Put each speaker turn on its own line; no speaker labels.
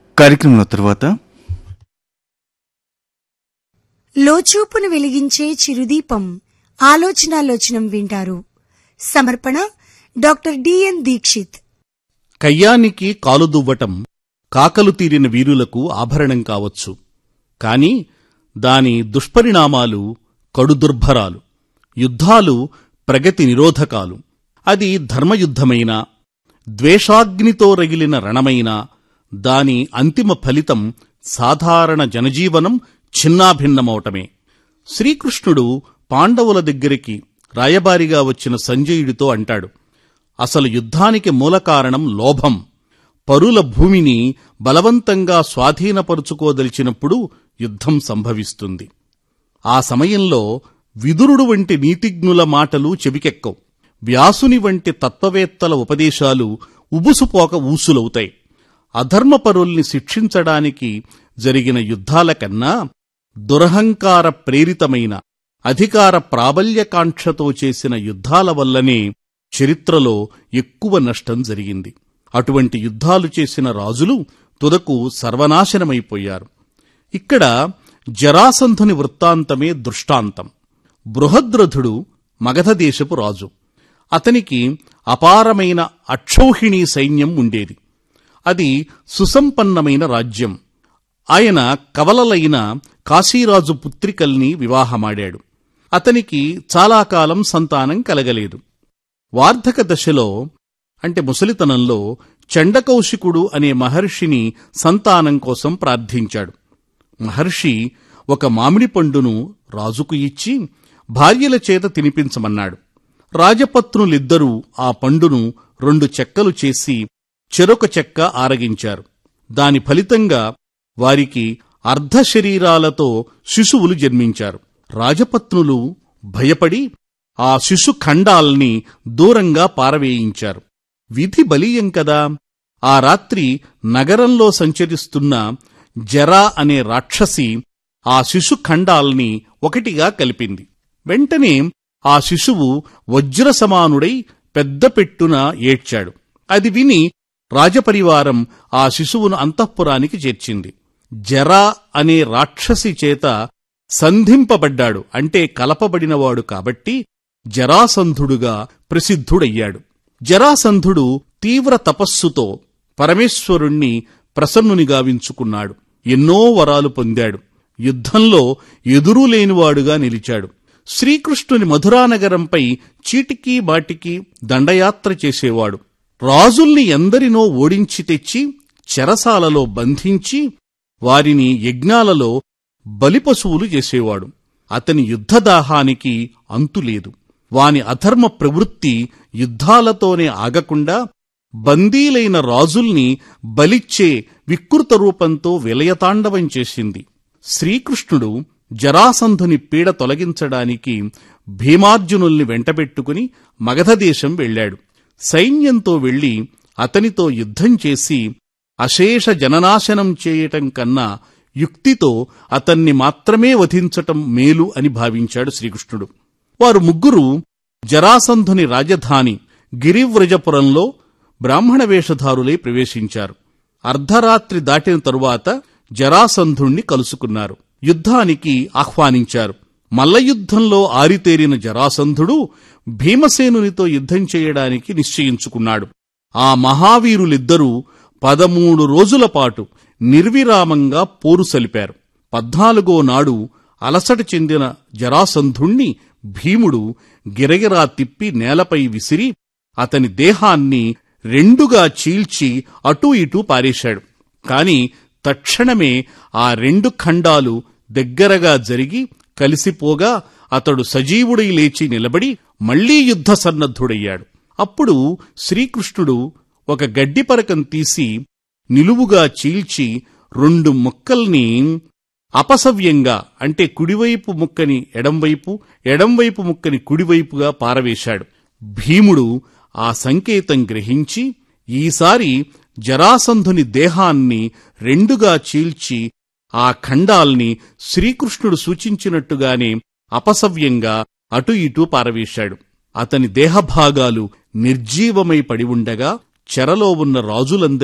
కార్యక్రమంలో తర్వాత
లోచూపును వెలిగించే చిరుదీపం ఆలోచనాలోచనం వింటారు సమర్పణ డాక్టర్ డిఎన్ దీక్షిత్
కయ్యానికి కాలు దువ్వటం కాకలు తీరిన వీరులకు ఆభరణం కావచ్చు కాని దాని దుష్పరిణామాలు కడుదుర్భరాలు యుద్ధాలు ప్రగతి నిరోధకాలు అది ధర్మయుద్ధమైనా ద్వేషాగ్నితో రగిలిన రణమైనా దాని అంతిమ ఫలితం సాధారణ జనజీవనం ఛిన్నాభిన్నమవటమే శ్రీకృష్ణుడు పాండవుల దగ్గరికి రాయబారిగా వచ్చిన సంజయుడితో అంటాడు అసలు యుద్ధానికి మూల కారణం లోభం పరుల భూమిని బలవంతంగా స్వాధీనపరుచుకోదలిచినప్పుడు యుద్ధం సంభవిస్తుంది ఆ సమయంలో విదురుడు వంటి నీతిజ్ఞుల మాటలు చెవికెక్కవు వ్యాసుని వంటి తత్వవేత్తల ఉపదేశాలు ఉబుసుపోక ఊసులవుతాయి అధర్మపరుల్ని శిక్షించడానికి జరిగిన యుద్ధాల కన్నా దురహంకార ప్రేరితమైన అధికార ప్రాబల్యకాంక్షతో చేసిన యుద్ధాల వల్లనే చరిత్రలో ఎక్కువ నష్టం జరిగింది అటువంటి యుద్ధాలు చేసిన రాజులు తుదకు సర్వనాశనమైపోయారు ఇక్కడ జరాసంధుని వృత్తాంతమే దృష్టాంతం బృహద్రథుడు మగధదేశపు రాజు అతనికి అపారమైన అక్షౌహిణీ సైన్యం ఉండేది అది సుసంపన్నమైన రాజ్యం ఆయన కవలలైన కాశీరాజు పుత్రికల్ని వివాహమాడాడు అతనికి చాలా కాలం సంతానం కలగలేదు వార్ధక దశలో అంటే ముసలితనంలో చండకౌశికుడు అనే మహర్షిని సంతానం కోసం ప్రార్థించాడు మహర్షి ఒక మామిడి పండును రాజుకు ఇచ్చి భార్యల చేత తినిపించమన్నాడు రాజపత్నులిద్దరూ ఆ పండును రెండు చెక్కలు చేసి చెరొక చెక్క ఆరగించారు దాని ఫలితంగా వారికి అర్ధశరీరాలతో శిశువులు జన్మించారు రాజపత్నులు భయపడి ఆ శిశు ఖండాల్ని దూరంగా పారవేయించారు విధి బలీయం కదా ఆ రాత్రి నగరంలో సంచరిస్తున్న జరా అనే రాక్షసి ఆ శిశు ఖండాల్ని ఒకటిగా కలిపింది వెంటనే ఆ శిశువు వజ్రసమానుడై పెద్ద పెట్టున ఏడ్చాడు అది విని రాజపరివారం ఆ శిశువును అంతఃపురానికి చేర్చింది జరా అనే రాక్షసి చేత సంధింపబడ్డాడు అంటే కలపబడినవాడు కాబట్టి జరాసంధుడుగా ప్రసిద్ధుడయ్యాడు జరాసంధుడు తీవ్ర తపస్సుతో పరమేశ్వరుణ్ణి ప్రసన్నుని గావించుకున్నాడు ఎన్నో వరాలు పొందాడు యుద్ధంలో ఎదురులేనివాడుగా నిలిచాడు శ్రీకృష్ణుని మధురానగరంపై చీటికీ బాటికి దండయాత్ర చేసేవాడు రాజుల్ని ఎందరినో ఓడించి తెచ్చి చెరసాలలో బంధించి వారిని యజ్ఞాలలో బలిపశువులు చేసేవాడు అతని యుద్ధదాహానికి అంతులేదు వాని అధర్మ ప్రవృత్తి యుద్ధాలతోనే ఆగకుండా బందీలైన రాజుల్ని బలిచ్చే వికృత రూపంతో విలయతాండవం చేసింది శ్రీకృష్ణుడు జరాసంధుని పీడ తొలగించడానికి భీమార్జునుల్ని వెంటబెట్టుకుని మగధదేశం వెళ్ళాడు సైన్యంతో వెళ్లి అతనితో యుద్ధం చేసి అశేష జననాశనం చేయటం కన్నా యుక్తితో అతన్ని మాత్రమే వధించటం మేలు అని భావించాడు శ్రీకృష్ణుడు వారు ముగ్గురు జరాసంధుని రాజధాని గిరివ్రజపురంలో బ్రాహ్మణ వేషధారులై ప్రవేశించారు అర్ధరాత్రి దాటిన తరువాత జరాసంధుణ్ణి కలుసుకున్నారు యుద్ధానికి ఆహ్వానించారు మల్లయుద్ధంలో ఆరితేరిన జరాసంధుడు భీమసేనునితో యుద్ధం చేయడానికి నిశ్చయించుకున్నాడు ఆ మహావీరులిద్దరూ పదమూడు రోజుల పాటు నిర్విరామంగా పోరు సలిపారు పద్నాలుగో నాడు అలసట చెందిన జరాసంధుణ్ణి భీముడు గిరగిరా తిప్పి నేలపై విసిరి అతని దేహాన్ని రెండుగా చీల్చి అటూ ఇటూ పారేశాడు కాని తక్షణమే ఆ రెండు ఖండాలు దగ్గరగా జరిగి కలిసిపోగా అతడు సజీవుడై లేచి నిలబడి మళ్లీ యుద్ధ సన్నద్ధుడయ్యాడు అప్పుడు శ్రీకృష్ణుడు ఒక గడ్డిపరకం తీసి నిలువుగా చీల్చి రెండు ముక్కల్ని అపసవ్యంగా అంటే కుడివైపు ముక్కని ఎడంవైపు ఎడంవైపు ముక్కని కుడివైపుగా పారవేశాడు భీముడు ఆ సంకేతం గ్రహించి ఈసారి జరాసంధుని దేహాన్ని రెండుగా చీల్చి ఆ ఖండాల్ని శ్రీకృష్ణుడు సూచించినట్టుగానే అపసవ్యంగా అటు ఇటూ పారవేశాడు అతని దేహభాగాలు నిర్జీవమై పడి ఉండగా చెరలో ఉన్న రాజులందరి